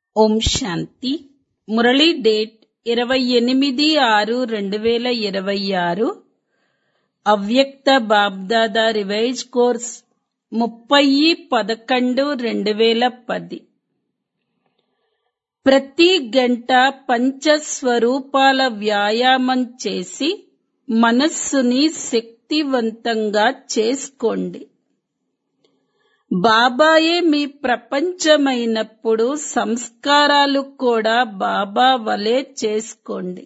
ఓం శాంతి Murali date ఇరవై ఎనిమిది ఆరు రెండు వేల ఇరవై ఆరు అవ్యక్త బాబ్దాదా రివైజ్ కోర్స్ ముప్పై పదకొండు రెండు వేల పది ప్రతి గంట పంచస్వరూపాల వ్యాయామం చేసి మనస్సుని శక్తివంతంగా చేసుకోండి బాబాయే మీ ప్రపంచమైనప్పుడు సంస్కారాలు కూడా బాబా వలె చేసుకోండి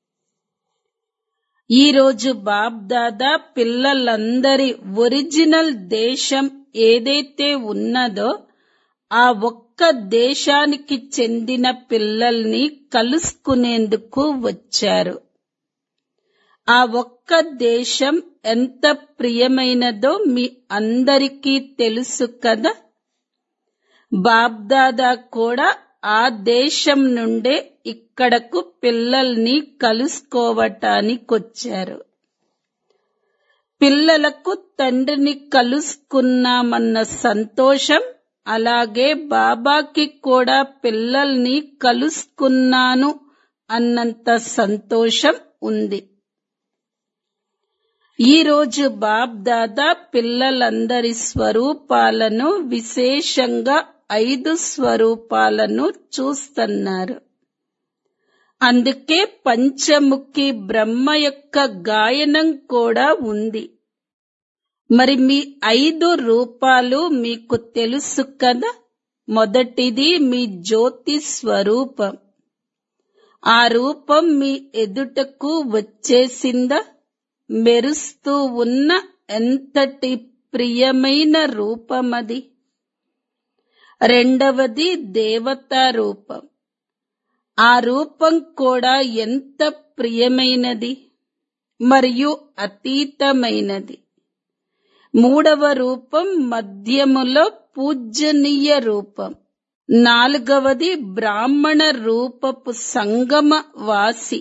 ఈరోజు బాబ్దాదా పిల్లలందరి ఒరిజినల్ దేశం ఏదైతే ఉన్నదో ఆ ఒక్క దేశానికి చెందిన పిల్లల్ని కలుసుకునేందుకు వచ్చారు ఆ ఒక్క దేశం ఎంత ప్రియమైనదో మీ అందరికీ తెలుసు కదా బాబ్దాదా కూడా ఆ దేశం నుండే ఇక్కడకు పిల్లల్ని కలుసుకోవటానికొచ్చారు పిల్లలకు తండ్రిని కలుసుకున్నామన్న సంతోషం అలాగే బాబాకి కూడా పిల్లల్ని కలుసుకున్నాను అన్నంత సంతోషం ఉంది ఈ రోజు బాబ్ దాదా పిల్లలందరి స్వరూపాలను విశేషంగా ఐదు స్వరూపాలను చూస్తున్నారు అందుకే పంచముఖి బ్రహ్మ యొక్క గాయనం కూడా ఉంది మరి మీ ఐదు రూపాలు మీకు తెలుసు కదా మొదటిది మీ జ్యోతి స్వరూపం ఆ రూపం మీ ఎదుటకు వచ్చేసిందా మెరుస్తూ ఉన్న ఎంతటి ప్రియమైన రూపమది రెండవది దేవతా రూపం ఆ రూపం కూడా ఎంత ప్రియమైనది మరియు అతీతమైనది మూడవ రూపం మధ్యములో పూజనీయ రూపం నాలుగవది బ్రాహ్మణ రూపపు సంగమ వాసి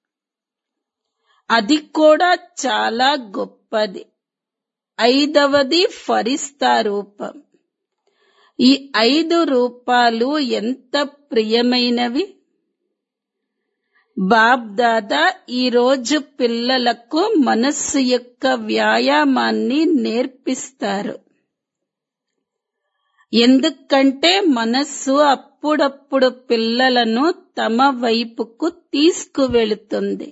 అది కూడా చాలా గొప్పది ఐదవది ఫరిస్తా రూపం ఈ ఐదు రూపాలు ఎంత ప్రియమైనవి బాబ్ దాదా ఈరోజు పిల్లలకు మనస్సు యొక్క వ్యాయామాన్ని నేర్పిస్తారు ఎందుకంటే మనస్సు అప్పుడప్పుడు పిల్లలను తమ వైపుకు తీసుకువెళుతుంది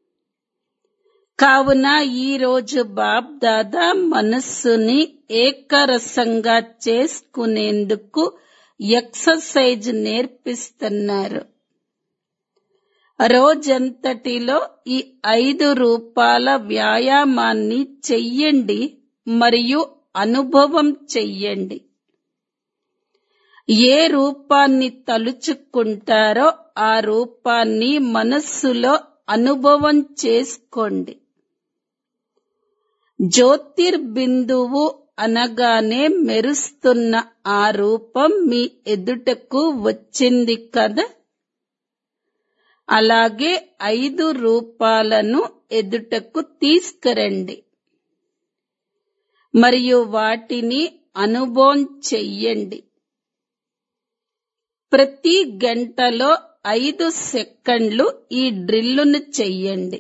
కావున ఈ రోజు బాబ్ దాదా మనస్సుని ఏకరసంగా చేసుకునేందుకు ఎక్సర్సైజ్ నేర్పిస్తున్నారు రోజంతటిలో ఈ ఐదు రూపాల వ్యాయామాన్ని చెయ్యండి మరియు అనుభవం చెయ్యండి ఏ రూపాన్ని తలుచుకుంటారో ఆ రూపాన్ని మనస్సులో అనుభవం చేసుకోండి జ్యోతిర్బిందువు అనగానే మెరుస్తున్న ఆ రూపం మీ ఎదుటకు వచ్చింది కదా అలాగే ఐదు రూపాలను ఎదుటకు తీసుకురండి మరియు వాటిని అనుభవం చెయ్యండి ప్రతి గంటలో ఐదు సెకండ్లు ఈ డ్రిల్లును చెయ్యండి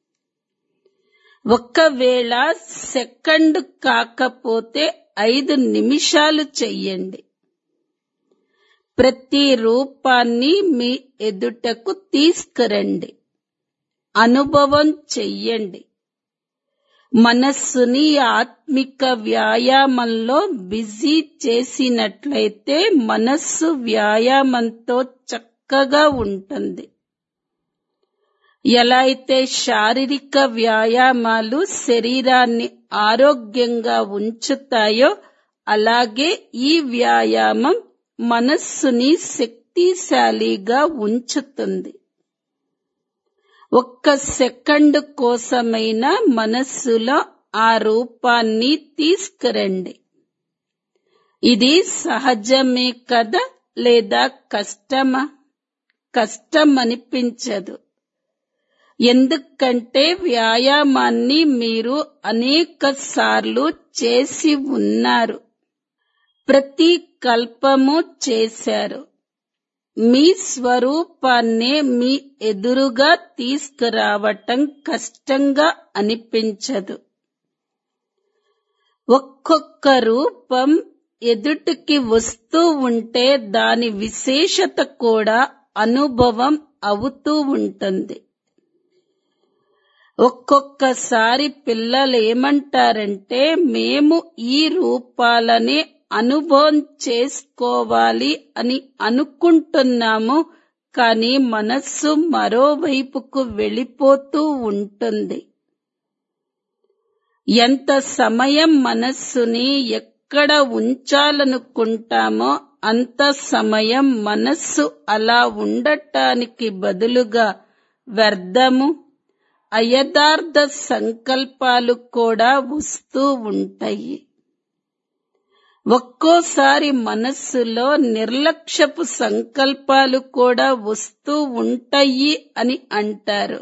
ఒక్కవేళ సెకండ్ కాకపోతే ఐదు నిమిషాలు చెయ్యండి ప్రతి రూపాన్ని మీ ఎదుటకు తీసుకురండి అనుభవం చెయ్యండి మనస్సుని ఆత్మిక వ్యాయామంలో బిజీ చేసినట్లయితే మనస్సు వ్యాయామంతో చక్కగా ఉంటుంది ఎలా అయితే శారీరక వ్యాయామాలు శరీరాన్ని ఆరోగ్యంగా ఉంచుతాయో అలాగే ఈ వ్యాయామం మనస్సుని శక్తిశాలిగా ఉంచుతుంది ఒక్క సెకండ్ కోసమైనా మనస్సులో ఆ రూపాన్ని తీసుకురండి ఇది సహజమే కదా లేదా కష్టమా కష్టం అనిపించదు ఎందుకంటే వ్యాయామాన్ని మీరు అనేక సార్లు చేసి ఉన్నారు ప్రతి కల్పము చేశారు మీ స్వరూపాన్నే మీ ఎదురుగా తీసుకురావటం కష్టంగా అనిపించదు ఒక్కొక్క రూపం ఎదుటికి వస్తూ ఉంటే దాని విశేషత కూడా అనుభవం అవుతూ ఉంటుంది ఒక్కొక్కసారి పిల్లలు ఏమంటారంటే మేము ఈ రూపాలనే అనుభవం చేసుకోవాలి అని అనుకుంటున్నాము కానీ మనస్సు మరోవైపుకు వెళ్ళిపోతూ ఉంటుంది ఎంత సమయం మనస్సుని ఎక్కడ ఉంచాలనుకుంటామో అంత సమయం మనస్సు అలా ఉండటానికి బదులుగా వ్యర్థము అయథార్థ సంకల్పాలు కూడా వస్తూ ఉంటాయి ఒక్కోసారి మనస్సులో నిర్లక్ష్యపు సంకల్పాలు కూడా వస్తూ ఉంటాయి అని అంటారు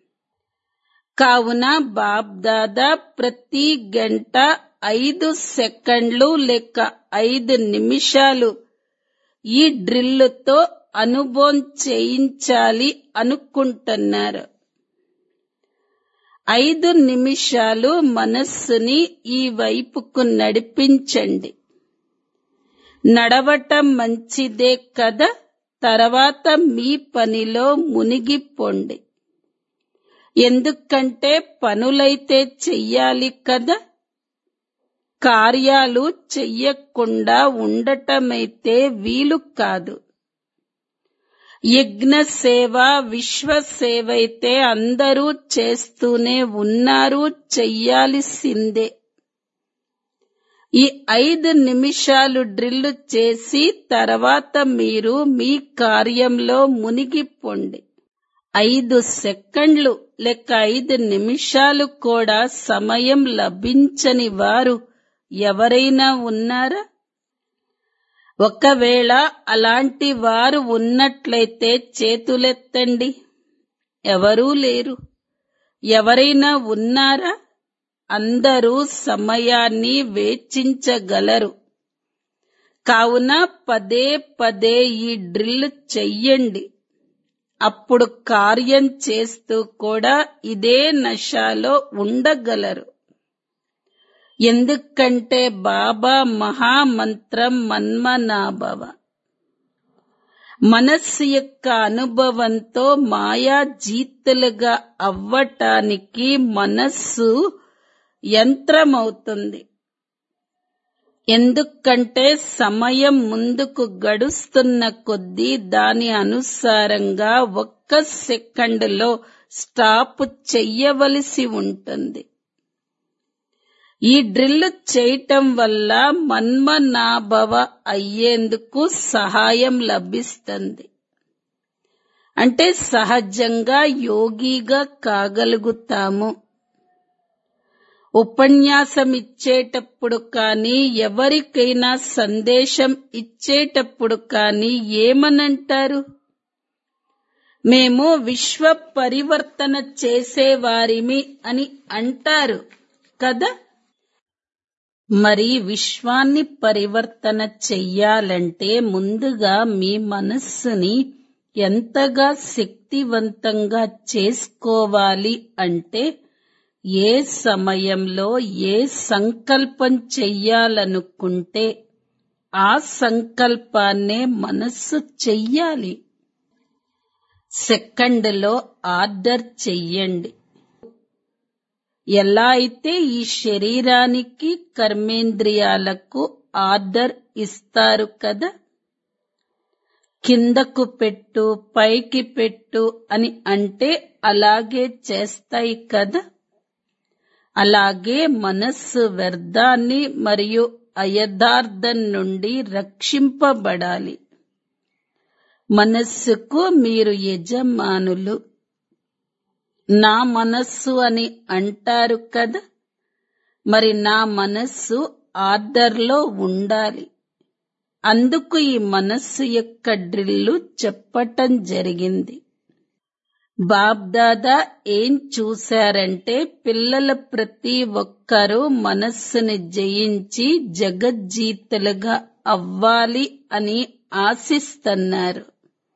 కావున బాబ్దాదా ప్రతి గంట ఐదు సెకండ్లు లేక ఐదు నిమిషాలు ఈ డ్రిల్లుతో అనుభవం చేయించాలి అనుకుంటున్నారు ఐదు నిమిషాలు మనస్సుని ఈ వైపుకు నడిపించండి నడవటం మంచిదే కదా తర్వాత మీ పనిలో మునిగిపోండి ఎందుకంటే పనులైతే చెయ్యాలి కదా కార్యాలు చెయ్యకుండా ఉండటమైతే వీలు కాదు యజ్ఞ సేవ విశ్వ సేవ అయితే అందరూ చేస్తూనే ఉన్నారు చెయ్యాల్సిందే ఈ ఐదు నిమిషాలు డ్రిల్ చేసి తర్వాత మీరు మీ కార్యంలో మునిగిపోండి ఐదు సెకండ్లు లేక ఐదు నిమిషాలు కూడా సమయం లభించని వారు ఎవరైనా ఉన్నారా ఒకవేళ అలాంటి వారు ఉన్నట్లయితే చేతులెత్తండి ఎవరూ లేరు ఎవరైనా ఉన్నారా అందరూ సమయాన్ని వేచించగలరు కావున పదే పదే ఈ డ్రిల్ చెయ్యండి అప్పుడు కార్యం చేస్తూ కూడా ఇదే నశాలో ఉండగలరు ఎందుకంటే బాబా మహామంత్రం మన్మనాభవ మనస్సు యొక్క అనుభవంతో మాయా జీతులుగా అవ్వటానికి మనస్సు యంత్రమవుతుంది ఎందుకంటే సమయం ముందుకు గడుస్తున్న కొద్దీ దాని అనుసారంగా ఒక్క సెకండ్లో స్టాప్ చెయ్యవలసి ఉంటుంది ఈ డ్రిల్ చేయటం వల్ల మన్మనాభవ అయ్యేందుకు సహాయం లభిస్తుంది అంటే సహజంగా యోగిగా కాగలుగుతాము ఉపన్యాసం ఇచ్చేటప్పుడు కానీ ఎవరికైనా సందేశం ఇచ్చేటప్పుడు కానీ ఏమనంటారు మేము విశ్వ పరివర్తన చేసేవారిమి అని అంటారు కదా మరి విశ్వాన్ని పరివర్తన చెయ్యాలంటే ముందుగా మీ మనస్సుని ఎంతగా శక్తివంతంగా చేసుకోవాలి అంటే ఏ సమయంలో ఏ సంకల్పం చెయ్యాలనుకుంటే ఆ సంకల్పాన్నే మనస్సు చెయ్యాలి సెకండ్లో ఆర్డర్ చెయ్యండి ఎలా అయితే ఈ శరీరానికి కర్మేంద్రియాలకు ఆర్డర్ ఇస్తారు కదా కిందకు పెట్టు పైకి పెట్టు అని అంటే అలాగే చేస్తాయి కదా అలాగే మనస్సు వ్యర్థాన్ని మరియు అయథార్థం నుండి రక్షింపబడాలి మనస్సుకు మీరు యజమానులు నా మనస్సు అని అంటారు కదా మరి నా మనస్సు ఆర్డర్లో ఉండాలి అందుకు ఈ మనస్సు యొక్క డ్రిల్లు చెప్పటం జరిగింది బాబ్దాదా ఏం చూశారంటే పిల్లల ప్రతి ఒక్కరూ మనస్సుని జయించి జగజ్జీతులుగా అవ్వాలి అని ఆశిస్తున్నారు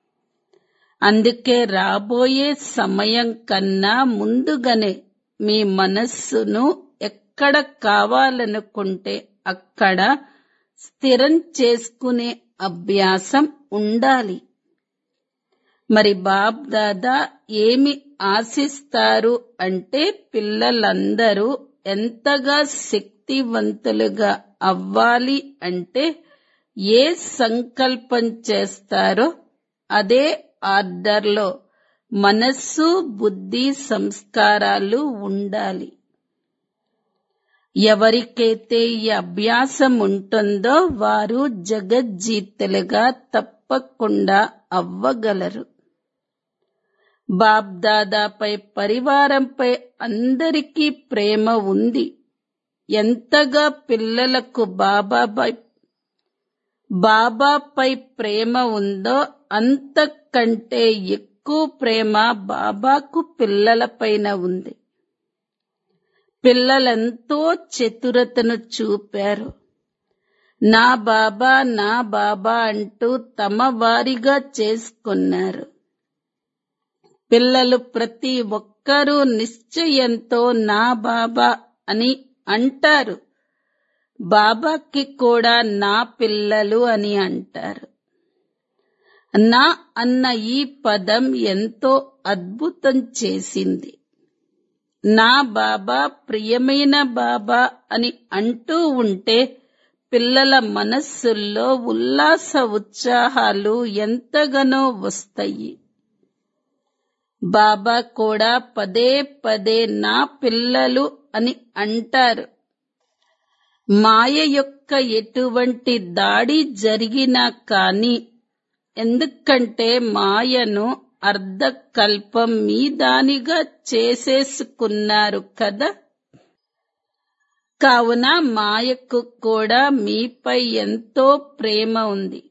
అందుకే రాబోయే సమయం కన్నా ముందుగానే మీ మనస్సును ఎక్కడ కావాలనుకుంటే అక్కడ స్థిరం చేసుకునే అభ్యాసం ఉండాలి మరి బాబ్ దాదా ఏమి ఆశిస్తారు అంటే పిల్లలందరూ ఎంతగా శక్తివంతులుగా అవ్వాలి అంటే ఏ సంకల్పం చేస్తారో అదే ఆర్డర్లో మనస్సు బుద్ధి సంస్కారాలు ఉండాలి ఎవరికైతే ఈ అభ్యాసం ఉంటుందో వారు జగజ్జీతులుగా తప్పకుండా అవ్వగలరు బాబ్దాదాపై పరివారంపై అందరికీ ప్రేమ ఉంది ఎంతగా పిల్లలకు బాబాపై బాబాపై ప్రేమ ఉందో అంతకంటే ఎక్కువ ప్రేమ బాబాకు పిల్లలపైన ఉంది పిల్లలెంతో చతురతను చూపారు నా బాబా నా బాబా అంటూ తమ వారిగా చేసుకున్నారు పిల్లలు ప్రతి ఒక్కరూ నిశ్చయంతో నా బాబా అని అంటారు బాబాకి కూడా నా పిల్లలు అని అంటారు నా అన్న ఈ పదం ఎంతో అద్భుతం చేసింది నా బాబా ప్రియమైన బాబా అని అంటూ ఉంటే పిల్లల మనస్సుల్లో ఉల్లాస ఉత్సాహాలు ఎంతగానో వస్తాయి బాబా కూడా పదే పదే నా పిల్లలు అని అంటారు మాయ యొక్క ఎటువంటి దాడి జరిగినా కాని ఎందుకంటే మాయను అర్ధకల్పం మీ దానిగా చేసేసుకున్నారు కదా కావున మాయకు కూడా మీపై ఎంతో ప్రేమ ఉంది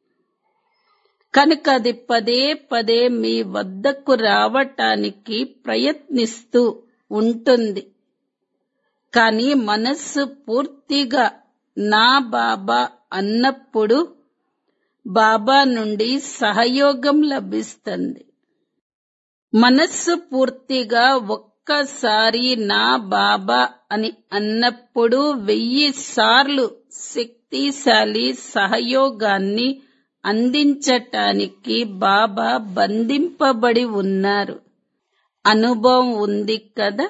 కనుక అది పదే పదే మీ వద్దకు రావటానికి ప్రయత్నిస్తూ ఉంటుంది కానీ మనస్సు పూర్తిగా నా బాబా అన్నప్పుడు బాబా నుండి సహయోగం లభిస్తుంది మనస్సు పూర్తిగా ఒక్కసారి నా బాబా అని అన్నప్పుడు వెయ్యి సార్లు శక్తిశాలి సహయోగాన్ని అందించటానికి బాబా బంధింపబడి ఉన్నారు అనుభవం ఉంది కదా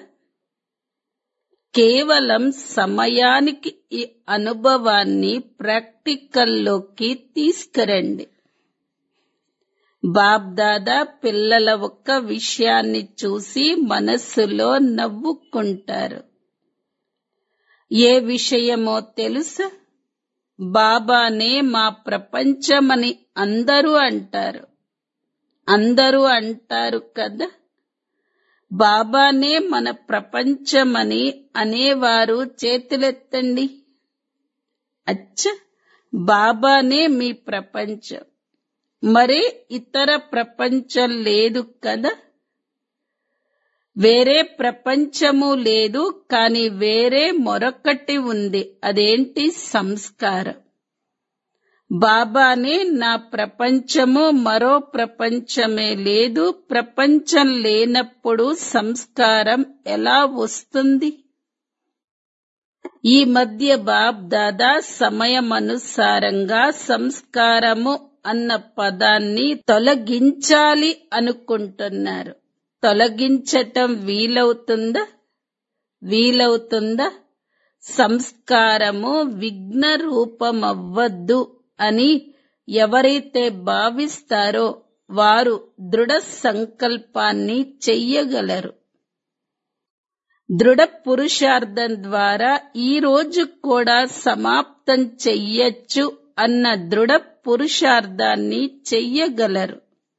కేవలం సమయానికి ఈ అనుభవాన్ని ప్రాక్టికల్లోకి తీసుకురండి బాబ్దాదా పిల్లల ఒక్క విషయాన్ని చూసి మనస్సులో నవ్వుకుంటారు ఏ విషయమో తెలుసా బాబానే మా ప్రపంచమని అందరూ అంటారు అందరూ అంటారు కదా బాబానే మన ప్రపంచమని అనేవారు చేతులెత్తండి అచ్చ బాబానే మీ ప్రపంచం మరే ఇతర ప్రపంచం లేదు కదా వేరే ప్రపంచము లేదు కాని వేరే మరొకటి ఉంది అదేంటి సంస్కారం బాబానే నా ప్రపంచము మరో ప్రపంచమే లేదు ప్రపంచం లేనప్పుడు సంస్కారం ఎలా వస్తుంది ఈ మధ్య బాబ్ దాదా సమయమనుసారంగా సంస్కారము అన్న పదాన్ని తొలగించాలి అనుకుంటున్నారు తొలగించటం వీలవుతుందా వీలవుతుందా సంస్కారము విఘ్న రూపమవ్వద్దు అని ఎవరైతే భావిస్తారో వారు దృఢ సంకల్పాన్ని చెయ్యగలరు దృఢ పురుషార్థం ద్వారా ఈ రోజు కూడా సమాప్తం చెయ్యొచ్చు అన్న దృఢ పురుషార్థాన్ని చెయ్యగలరు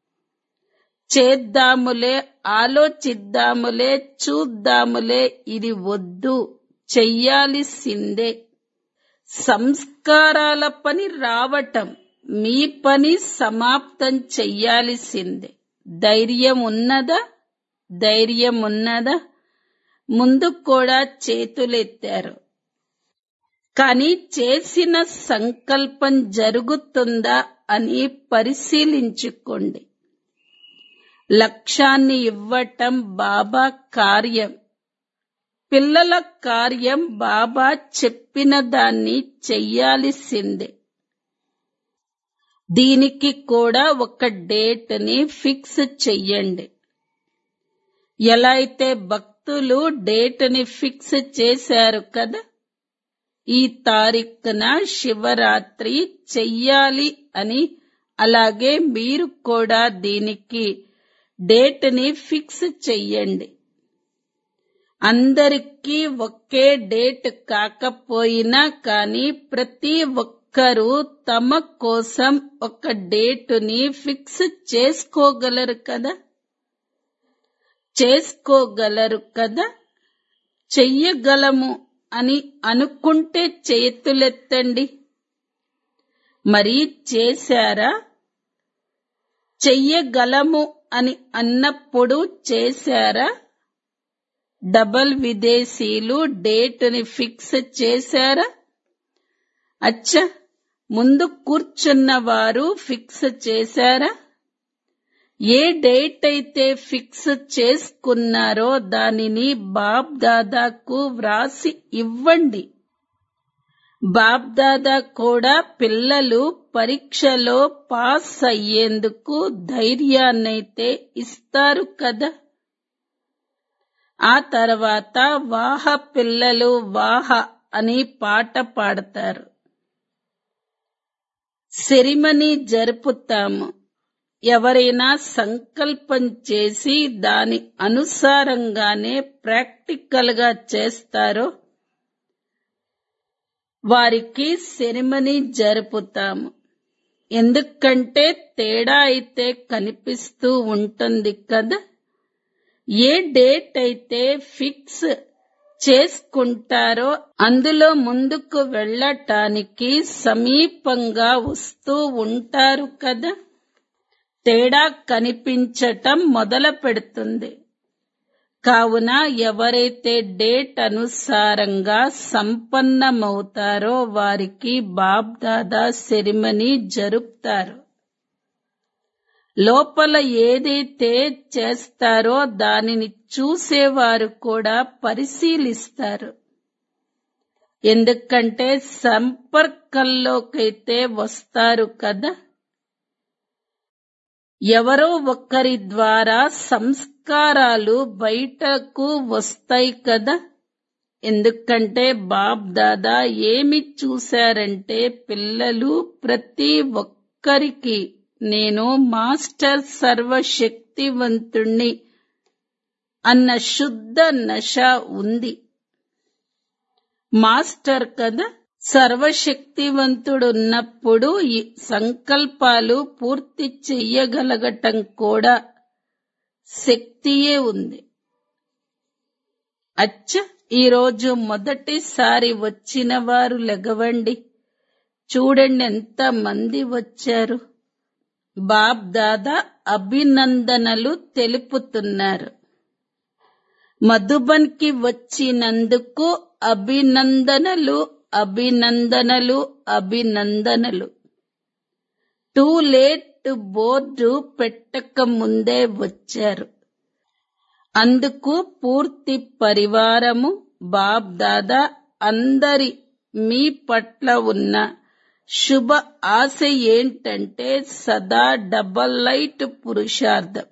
చేద్దాములే ఆలోచిద్దాములే చూద్దాములే ఇది వద్దు చెయ్యాల్సిందే సంస్కారాల పని రావటం మీ పని సమాప్తం చెయ్యాల్సిందే ధైర్యం ఉన్నదా ధైర్యం ఉన్నదా ముందు కూడా చేతులెత్తారు కానీ చేసిన సంకల్పం జరుగుతుందా అని పరిశీలించుకోండి లక్ష్యాన్ని ఇవ్వటం బాబా కార్యం పిల్లల కార్యం బాబా చెప్పిన దాన్ని చెయ్యాల్సిందే దీనికి కూడా ఒక డేట్ని ఫిక్స్ చెయ్యండి ఎలా అయితే భక్తులు డేట్ని ఫిక్స్ చేశారు కదా ఈ తారీఖున శివరాత్రి చెయ్యాలి అని అలాగే మీరు కూడా దీనికి డేట్ని ఫిక్స్ చెయ్యండి అందరికీ ఒకే డేట్ కాకపోయినా కానీ ప్రతి ఒక్కరూ తమ కోసం ఒక డేటుని ఫిక్స్ చేసుకోగలరు కదా చేసుకోగలరు కదా చెయ్యగలము అని అనుకుంటే చేతులెత్తండి మరి చేశారా చెయ్యగలము అని అన్నప్పుడు చేశారా డబల్ విదేశీలు డేట్ని ఫిక్స్ చేశారా అచ్చా ముందు కూర్చున్న వారు ఫిక్స్ చేశారా ఏ డేట్ అయితే ఫిక్స్ చేసుకున్నారో దానిని బాబ్ దాదాకు వ్రాసి ఇవ్వండి బాబ్ దాదా కూడా పిల్లలు పరీక్షలో పాస్ అయ్యేందుకు ధైర్యాన్నైతే ఇస్తారు కదా ఆ తర్వాత వాహ పిల్లలు వాహ అని పాట పాడతారు సెరిమనీ జరుపుతాము ఎవరైనా సంకల్పం చేసి దాని అనుసారంగానే ప్రాక్టికల్ గా చేస్తారో వారికి సెరిమనీ జరుపుతాము ఎందుకంటే తేడా అయితే కనిపిస్తూ ఉంటుంది కదా ఏ డేట్ అయితే ఫిక్స్ చేసుకుంటారో అందులో ముందుకు వెళ్ళటానికి సమీపంగా వస్తూ ఉంటారు కదా తేడా కనిపించటం మొదలు పెడుతుంది కావున ఎవరైతే డేట్ అనుసారంగా సంపన్నమవుతారో వారికి బాబ్ దాదా సెరిమనీ జరుపుతారు లోపల ఏదైతే చేస్తారో దానిని చూసేవారు కూడా పరిశీలిస్తారు ఎందుకంటే సంపర్కంలోకైతే వస్తారు కదా ఎవరో ఒకరి ద్వారా సంస్కారాలు బయటకు వస్తాయి కదా ఎందుకంటే బాబ్ దాదా ఏమి చూశారంటే పిల్లలు ప్రతి ఒక్కరికి నేను మాస్టర్ సర్వశక్తివంతుణ్ణి అన్న శుద్ధ నశ ఉంది మాస్టర్ కదా సర్వశక్తివంతుడున్నప్పుడు ఈ సంకల్పాలు పూర్తి చెయ్యగలగటం కూడా శక్తియే ఉంది అచ్చ ఈరోజు మొదటిసారి వచ్చిన వారు లెగవండి చూడండి ఎంత మంది వచ్చారు బాబ్ దాదా అభినందనలు తెలుపుతున్నారు మధుబన్కి వచ్చినందుకు అభినందనలు అభినందనలు అభినందనలు టూ లేట్ బోర్డు పెట్టక ముందే వచ్చారు అందుకు పూర్తి పరివారము బాబ్ దాదా అందరి మీ పట్ల ఉన్న శుభ ఆశ ఏంటంటే సదా డబల్ లైట్ పురుషార్థం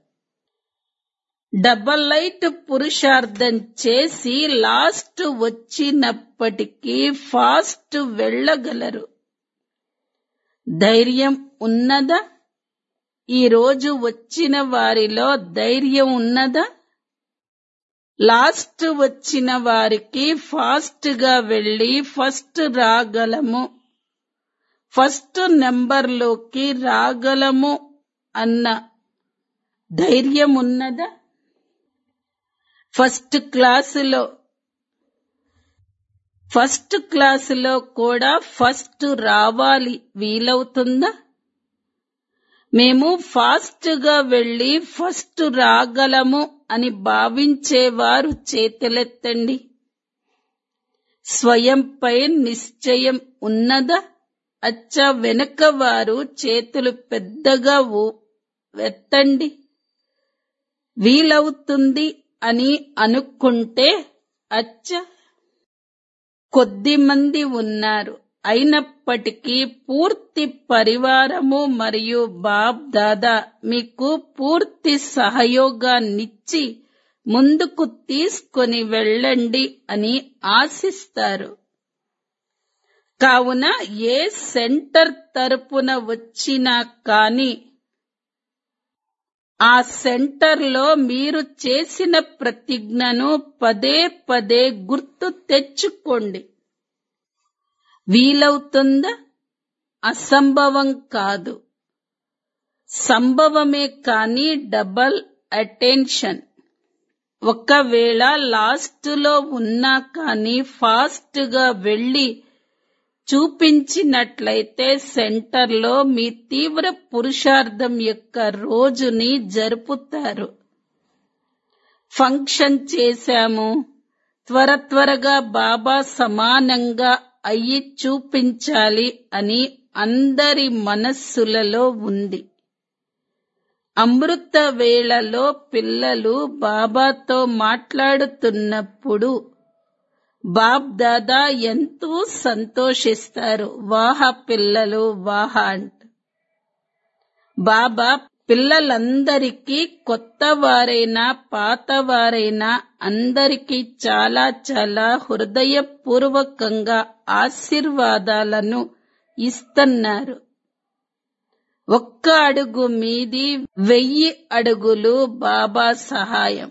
డబల్ లైట్ పురుషార్థం చేసి లాస్ట్ వచ్చినప్పటికీ ఫాస్ట్ వెళ్ళగలరు ధైర్యం ఉన్నదా ఈ రోజు వచ్చిన వారిలో ధైర్యం ఉన్నదా లాస్ట్ వచ్చిన వారికి ఫాస్ట్ గా వెళ్ళి ఫస్ట్ రాగలము ఫస్ట్ నెంబర్లోకి రాగలము అన్న ధైర్యం ఉన్నదా ఫస్ట్ క్లాసులో ఫస్ట్ క్లాసులో కూడా ఫస్ట్ రావాలి వీలవుతుందా మేము ఫాస్ట్ గా వెళ్ళి ఫస్ట్ రాగలము అని భావించేవారు చేతులెత్తండి స్వయంపై నిశ్చయం ఉన్నదా అచ్చ వెనుక వారు చేతులు పెద్దగా ఊ- ఎత్తండి వీలవుతుంది అని అనుకుంటే అచ్చ కొద్ది మంది ఉన్నారు అయినప్పటికీ పూర్తి పరివారము మరియు బాబ్ దాదా మీకు పూర్తి సహయోగాన్నిచ్చి ముందుకు తీసుకొని వెళ్ళండి అని ఆశిస్తారు కావున ఏ సెంటర్ తరపున వచ్చినా కానీ ఆ సెంటర్లో మీరు చేసిన ప్రతిజ్ఞను పదే పదే గుర్తు తెచ్చుకోండి వీలవుతుందా అసంభవం కాదు సంభవమే కానీ డబల్ అటెన్షన్ ఒకవేళ లాస్ట్లో ఉన్నా కానీ ఫాస్ట్ గా వెళ్లి చూపించినట్లయితే సెంటర్లో మీ తీవ్ర పురుషార్థం యొక్క రోజుని జరుపుతారు ఫంక్షన్ చేశాము త్వర త్వరగా బాబా సమానంగా అయ్యి చూపించాలి అని అందరి మనస్సులలో ఉంది అమృత వేళలో పిల్లలు బాబాతో మాట్లాడుతున్నప్పుడు బాబ్ దాదా ఎంతో సంతోషిస్తారు వాహ పిల్లలు వాహ అంట బాబా పిల్లలందరికీ కొత్త వారైనా పాత వారైనా అందరికీ చాలా చాలా హృదయపూర్వకంగా ఆశీర్వాదాలను ఇస్తున్నారు ఒక్క అడుగు మీది వెయ్యి అడుగులు బాబా సహాయం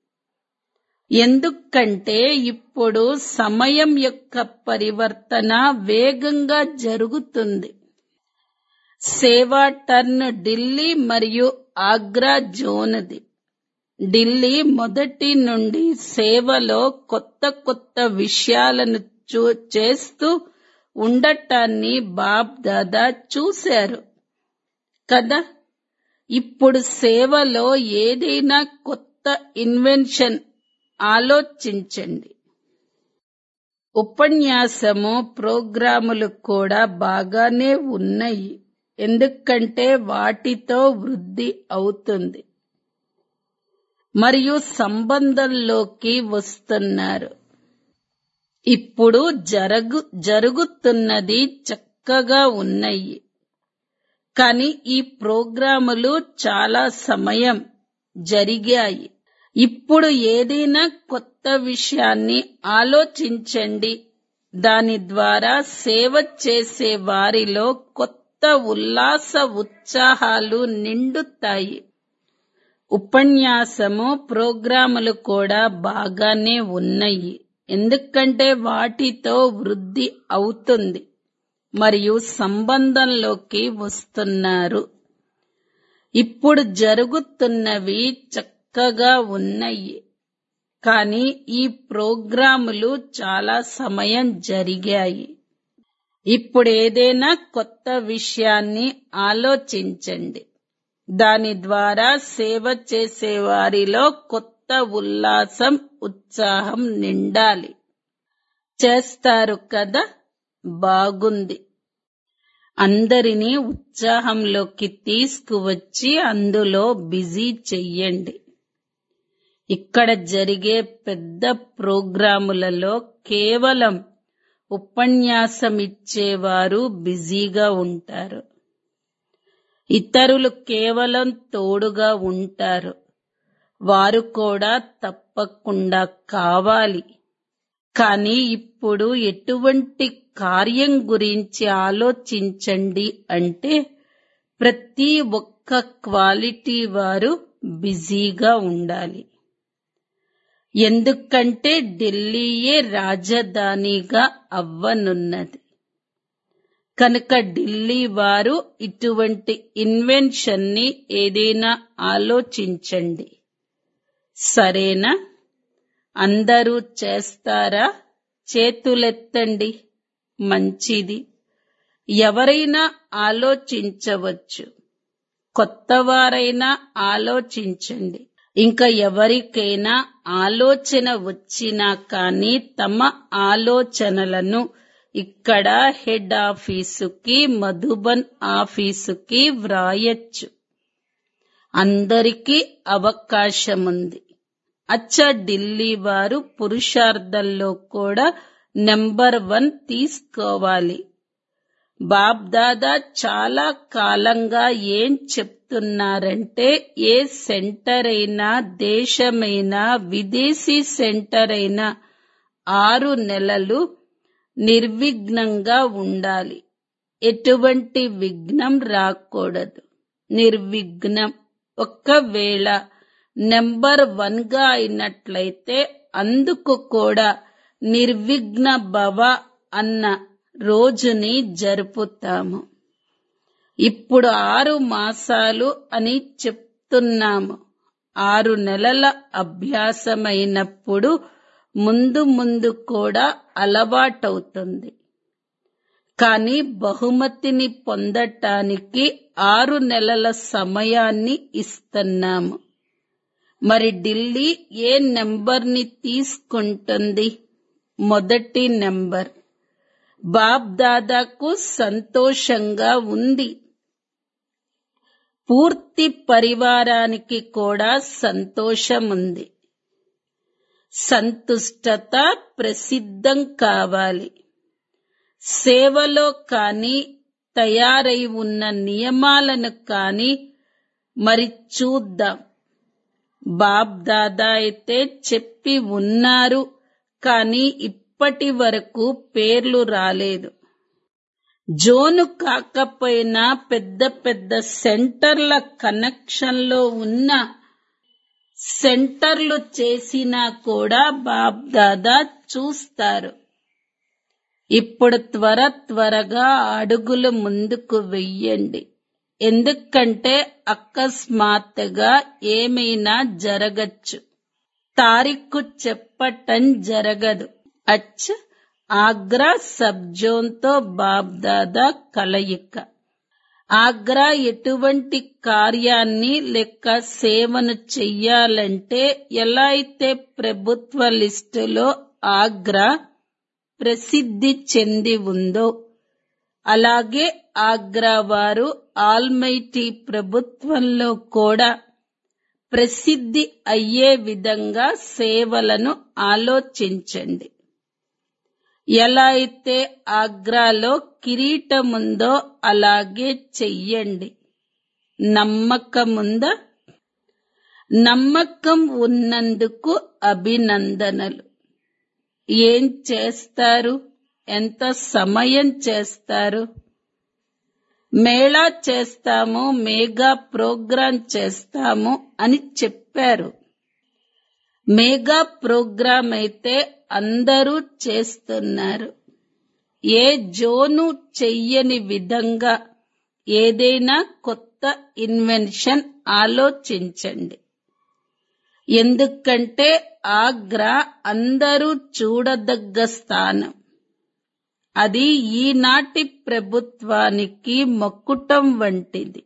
ఎందుకంటే ఇప్పుడు సమయం యొక్క పరివర్తన వేగంగా జరుగుతుంది సేవా టర్న్ ఢిల్లీ మరియు ఆగ్రా జోన్ది ఢిల్లీ మొదటి నుండి సేవలో కొత్త కొత్త విషయాలను చూ చేస్తూ ఉండటాన్ని బాబ్ దాదా చూశారు కదా ఇప్పుడు సేవలో ఏదైనా కొత్త ఇన్వెన్షన్ ఆలోచించండి ఉపన్యాసము ప్రోగ్రాములు కూడా బాగానే ఉన్నాయి ఎందుకంటే వాటితో వృద్ధి అవుతుంది మరియు సంబంధంలోకి వస్తున్నారు ఇప్పుడు జరగు జరుగుతున్నది చక్కగా ఉన్నాయి కానీ ఈ ప్రోగ్రాములు చాలా సమయం జరిగాయి ఇప్పుడు ఏదైనా కొత్త విషయాన్ని ఆలోచించండి దాని ద్వారా సేవ చేసే వారిలో కొత్త ఉల్లాస ఉత్సాహాలు నిండుతాయి ఉపన్యాసము ప్రోగ్రాములు కూడా బాగానే ఉన్నాయి ఎందుకంటే వాటితో వృద్ధి అవుతుంది మరియు సంబంధంలోకి వస్తున్నారు ఇప్పుడు జరుగుతున్నవి చక్కగా ఉన్నాయి కానీ ఈ ప్రోగ్రాములు చాలా సమయం జరిగాయి ఇప్పుడు ఏదైనా కొత్త విషయాన్ని ఆలోచించండి దాని ద్వారా సేవ చేసే వారిలో కొత్త ఉల్లాసం ఉత్సాహం నిండాలి చేస్తారు కదా బాగుంది అందరినీ ఉత్సాహంలోకి తీసుకువచ్చి అందులో బిజీ చెయ్యండి ఇక్కడ జరిగే పెద్ద ప్రోగ్రాములలో కేవలం ఉపన్యాసం ఇచ్చేవారు బిజీగా ఉంటారు ఇతరులు కేవలం తోడుగా ఉంటారు వారు కూడా తప్పకుండా కావాలి కానీ ఇప్పుడు ఎటువంటి కార్యం గురించి ఆలోచించండి అంటే ప్రతి ఒక్క క్వాలిటీ వారు బిజీగా ఉండాలి ఎందుకంటే ఢిల్లీయే రాజధానిగా అవ్వనున్నది కనుక ఢిల్లీ వారు ఇటువంటి ఇన్వెన్షన్ ని ఏదైనా ఆలోచించండి సరేనా అందరూ చేస్తారా చేతులెత్తండి మంచిది ఎవరైనా ఆలోచించవచ్చు కొత్తవారైనా ఆలోచించండి ఇంకా ఎవరికైనా ఆలోచన వచ్చినా కానీ తమ ఆలోచనలను ఇక్కడ హెడ్ ఆఫీసుకి మధుబన్ ఆఫీసుకి వ్రాయచ్చు అందరికీ అవకాశముంది అచ్చ ఢిల్లీ వారు పురుషార్థంలో కూడా నెంబర్ వన్ తీసుకోవాలి బాబ్దాదా చాలా కాలంగా ఏం చెప్తున్నారంటే ఏ సెంటర్ అయినా దేశమైనా విదేశీ సెంటర్ అయినా ఆరు నెలలు నిర్విఘ్నంగా ఉండాలి ఎటువంటి విఘ్నం రాకూడదు నిర్విఘ్నం ఒక్కవేళ నెంబర్ వన్ గా అయినట్లయితే అందుకు కూడా నిర్విఘ్న భవ అన్న రోజుని జరుపుతాము ఇప్పుడు ఆరు మాసాలు అని చెప్తున్నాము ఆరు నెలల అభ్యాసమైనప్పుడు ముందు ముందు కూడా అలవాటవుతుంది కానీ బహుమతిని పొందటానికి ఆరు నెలల సమయాన్ని ఇస్తున్నాము మరి ఢిల్లీ ఏ నెంబర్ని తీసుకుంటుంది మొదటి నెంబర్ బాబ్ దాదాకు సంతోషంగా ఉంది పూర్తి పరివారానికి కూడా సంతోషముంది సంతుష్టత ప్రసిద్ధం కావాలి సేవలో కాని తయారై ఉన్న నియమాలను కాని మరి చూద్దాం బాబ్ దాదా అయితే చెప్పి ఉన్నారు కానీ ఇప్పటి వరకు పేర్లు రాలేదు జోను కాకపోయినా పెద్ద పెద్ద సెంటర్ల కనెక్షన్లో ఉన్న సెంటర్లు చేసినా కూడా బాబ్ దాదా చూస్తారు ఇప్పుడు త్వర త్వరగా అడుగులు ముందుకు వెయ్యండి ఎందుకంటే అకస్మాత్తుగా ఏమైనా జరగచ్చు తారీఖు చెప్పటం జరగదు అచ్చ ఆగ్రా సబ్ జోన్తో బాబ్దాదా కలయిక ఆగ్రా ఎటువంటి కార్యాన్ని లెక్క సేవను చెయ్యాలంటే ఎలా అయితే ప్రభుత్వ లిస్టులో ఆగ్రా ప్రసిద్ధి చెంది ఉందో అలాగే ఆగ్రా వారు ఆల్మైటీ ప్రభుత్వంలో కూడా ప్రసిద్ధి అయ్యే విధంగా సేవలను ఆలోచించండి ఎలా అయితే ఆగ్రాలో కిరీటముందో అలాగే చెయ్యండి నమ్మకముందా నమ్మకం ఉన్నందుకు అభినందనలు ఏం చేస్తారు ఎంత సమయం చేస్తారు మేళా చేస్తాము మేఘా ప్రోగ్రాం చేస్తాము అని చెప్పారు మేఘా ప్రోగ్రాం అయితే అందరూ చేస్తున్నారు ఏ జోను చెయ్యని విధంగా ఏదైనా కొత్త ఇన్వెన్షన్ ఆలోచించండి ఎందుకంటే ఆగ్రా అందరూ చూడదగ్గ స్థానం అది ఈనాటి ప్రభుత్వానికి మొక్కుటం వంటిది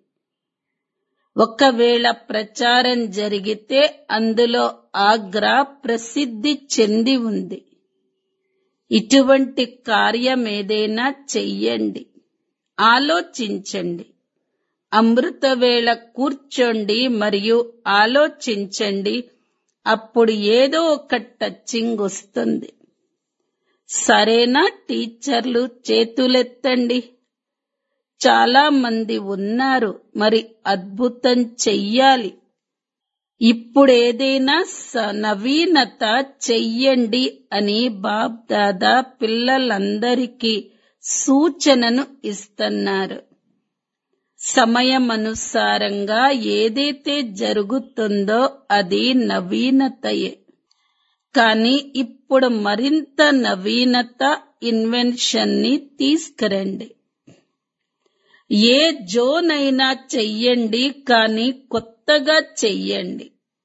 ఒకవేళ ప్రచారం జరిగితే అందులో ఆగ్రా ప్రసిద్ధి చెంది ఉంది ఇటువంటి కార్యం ఏదైనా చెయ్యండి ఆలోచించండి అమృతవేళ కూర్చోండి మరియు ఆలోచించండి అప్పుడు ఏదో ఒక టచింగ్ వస్తుంది సరేనా టీచర్లు చేతులెత్తండి చాలా మంది ఉన్నారు మరి అద్భుతం చెయ్యాలి ఇప్పుడు ఏదైనా స- నవీనత చెయ్యండి అని బాబ్ దాదా పిల్లలందరికీ సూచనను ఇస్తున్నారు సమయమనుసారంగా ఏదైతే జరుగుతుందో అది నవీనతయే కానీ ఇప్పుడు మరింత నవీనత ఇన్వెన్షన్ ని తీసుకురండి ఏ జోన్ అయినా చెయ్యండి కానీ కొత్తగా చెయ్యండి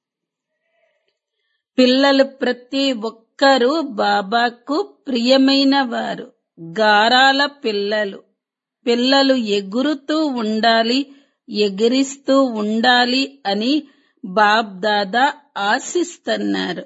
పిల్లలు ప్రతి ఒక్కరూ బాబాకు ప్రియమైన వారు గారాల పిల్లలు పిల్లలు ఎగురుతూ ఉండాలి ఎగిరిస్తూ ఉండాలి అని బాబ్ దాదా ఆశిస్తున్నారు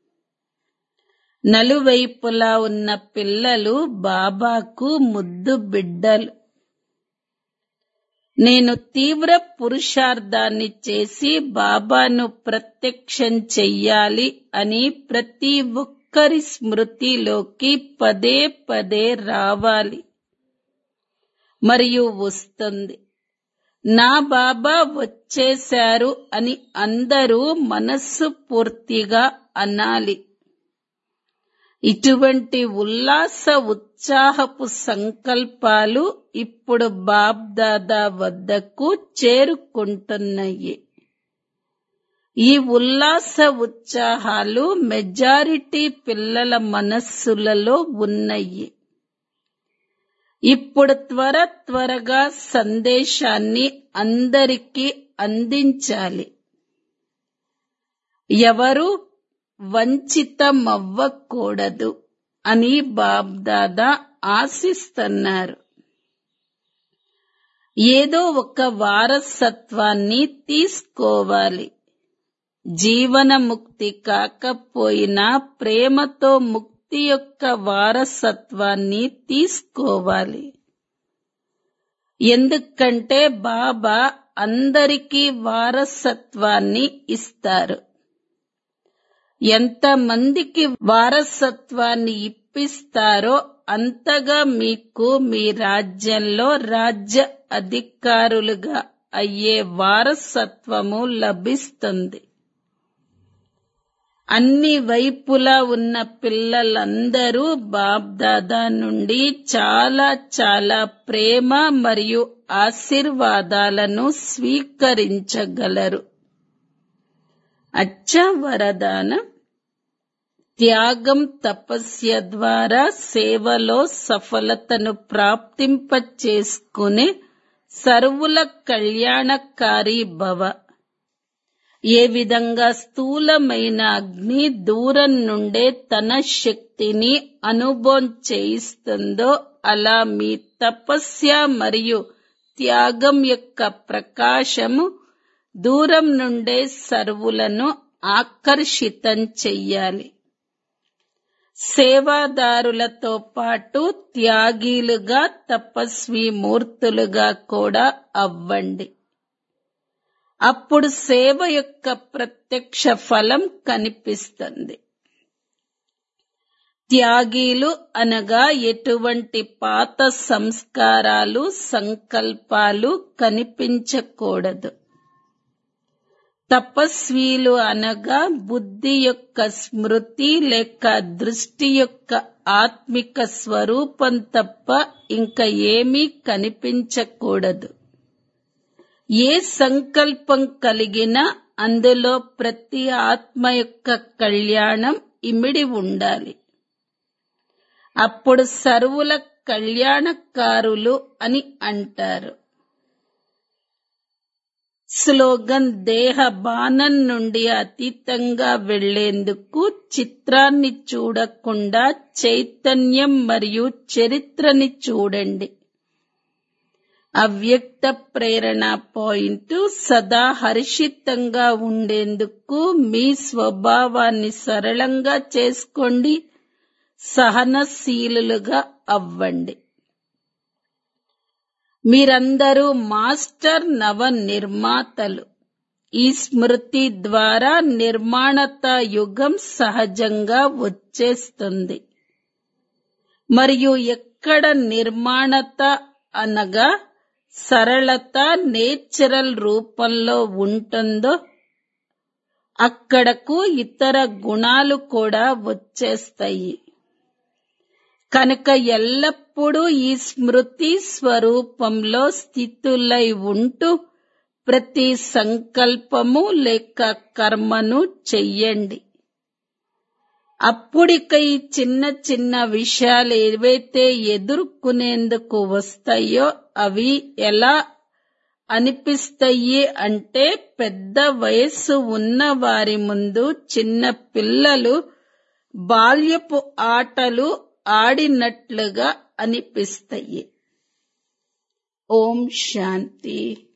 నలువైపులా ఉన్న పిల్లలు బాబాకు ముద్దు బిడ్డలు నేను తీవ్ర పురుషార్థాన్ని చేసి బాబాను ప్రత్యక్షం చెయ్యాలి అని ప్రతి ఒక్కరి స్మృతిలోకి పదే పదే రావాలి మరియు వస్తుంది నా బాబా వచ్చేశారు అని అందరూ మనస్సు పూర్తిగా అనాలి ఇటువంటి ఉల్లాస ఉత్సాహపు సంకల్పాలు ఇప్పుడు బాబ్దాదా వద్దకు చేరుకుంటున్నాయి ఈ ఉల్లాస ఉత్సాహాలు మెజారిటీ పిల్లల మనస్సులలో ఉన్నాయి ఇప్పుడు త్వర త్వరగా సందేశాన్ని అందరికీ అందించాలి ఎవరు వంచితమవ్వకూడదు అని బాబ్దాదా ఆశిస్తున్నారు ఏదో ఒక వారసత్వాన్ని తీసుకోవాలి జీవన ముక్తి కాకపోయినా ప్రేమతో ముక్తి యొక్క వారసత్వాన్ని తీసుకోవాలి ఎందుకంటే బాబా అందరికీ వారసత్వాన్ని ఇస్తారు ఎంతమందికి వారసత్వాన్ని ఇప్పిస్తారో అంతగా మీకు మీ రాజ్యంలో రాజ్య అధికారులుగా అయ్యే వారసత్వము లభిస్తుంది అన్ని వైపులా ఉన్న పిల్లలందరూ బాబ్దాదా నుండి చాలా చాలా ప్రేమ మరియు ఆశీర్వాదాలను స్వీకరించగలరు అచ్చ వరదానం త్యాగం తపస్య ద్వారా సేవలో సఫలతను ప్రాప్తింపచేసుకునే సర్వుల కళ్యాణకారి భవ ఏ విధంగా స్థూలమైన అగ్ని దూరం నుండే తన శక్తిని అనుభవం చేయిస్తుందో అలా మీ తపస్య మరియు త్యాగం యొక్క ప్రకాశము దూరం నుండే సర్వులను ఆకర్షితం చెయ్యాలి సేవాదారులతో పాటు త్యాగీలుగా తపస్వి మూర్తులుగా కూడా అవ్వండి అప్పుడు సేవ యొక్క ప్రత్యక్ష ఫలం కనిపిస్తుంది త్యాగీలు అనగా ఎటువంటి పాత సంస్కారాలు సంకల్పాలు కనిపించకూడదు తపస్వీలు అనగా బుద్ధి యొక్క స్మృతి లేక దృష్టి యొక్క ఆత్మిక స్వరూపం తప్ప ఇంకా ఏమీ కనిపించకూడదు ఏ సంకల్పం కలిగినా అందులో ప్రతి ఆత్మ యొక్క కళ్యాణం ఇమిడి ఉండాలి అప్పుడు సర్వుల కళ్యాణకారులు అని అంటారు స్లోగన్ దేహ బాణం నుండి అతీతంగా వెళ్లేందుకు చిత్రాన్ని చూడకుండా చైతన్యం మరియు చరిత్రని చూడండి అవ్యక్త ప్రేరణ పాయింట్ సదా హర్షితంగా ఉండేందుకు మీ స్వభావాన్ని సరళంగా చేసుకోండి సహనశీలులుగా అవ్వండి మీరందరూ మాస్టర్ నవ నిర్మాతలు ఈ స్మృతి ద్వారా నిర్మాణత యుగం సహజంగా వచ్చేస్తుంది మరియు ఎక్కడ నిర్మాణత అనగా సరళత నేచురల్ రూపంలో ఉంటుందో అక్కడకు ఇతర గుణాలు కూడా వచ్చేస్తాయి కనుక ఎల్లప్పుడూ ఈ స్మృతి స్వరూపంలో స్థితులై ఉంటూ ప్రతి సంకల్పము లేక కర్మను చెయ్యండి అప్పుడిక ఈ చిన్న చిన్న విషయాలు ఏవైతే ఎదుర్కొనేందుకు వస్తాయో అవి ఎలా అనిపిస్తాయి అంటే పెద్ద వయస్సు ఉన్న వారి ముందు చిన్న పిల్లలు బాల్యపు ఆటలు ఆడినట్లుగా అనిపిస్తాయి ఓం శాంతి